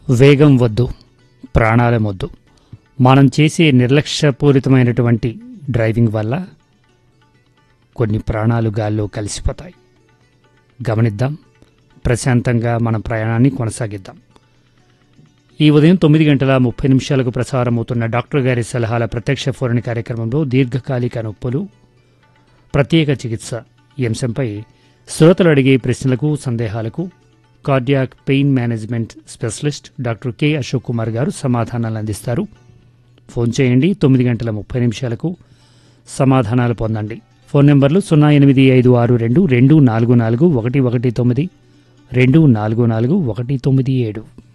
వేగం వద్దు ప్రాణాల మొద్దు మనం చేసే నిర్లక్ష్యపూరితమైనటువంటి డ్రైవింగ్ వల్ల కొన్ని ప్రాణాలు గాల్లో కలిసిపోతాయి గమనిద్దాం ప్రశాంతంగా మన ప్రయాణాన్ని కొనసాగిద్దాం ఈ ఉదయం తొమ్మిది గంటల ముప్పై నిమిషాలకు ప్రసారమవుతున్న డాక్టర్ గారి సలహాల ప్రత్యక్ష ఫోరణ కార్యక్రమంలో దీర్ఘకాలిక నొప్పులు ప్రత్యేక చికిత్స ఈ అంశంపై శ్రోతలు అడిగే ప్రశ్నలకు సందేహాలకు cardiac pain management specialist doctor K Ashok Kumar garu సమాధానాలు అందిస్తారు ఫోన్ చేయండి తొమ్మిది గంటల ముప్పై నిమిషాలకు సమాధానాలు పొందండి ఫోన్ నెంబర్లు సున్నా ఎనిమిది ఐదు ఆరు రెండు రెండు నాలుగు నాలుగు ఒకటి ఒకటి తొమ్మిది రెండు నాలుగు నాలుగు ఒకటి తొమ్మిది ఏడు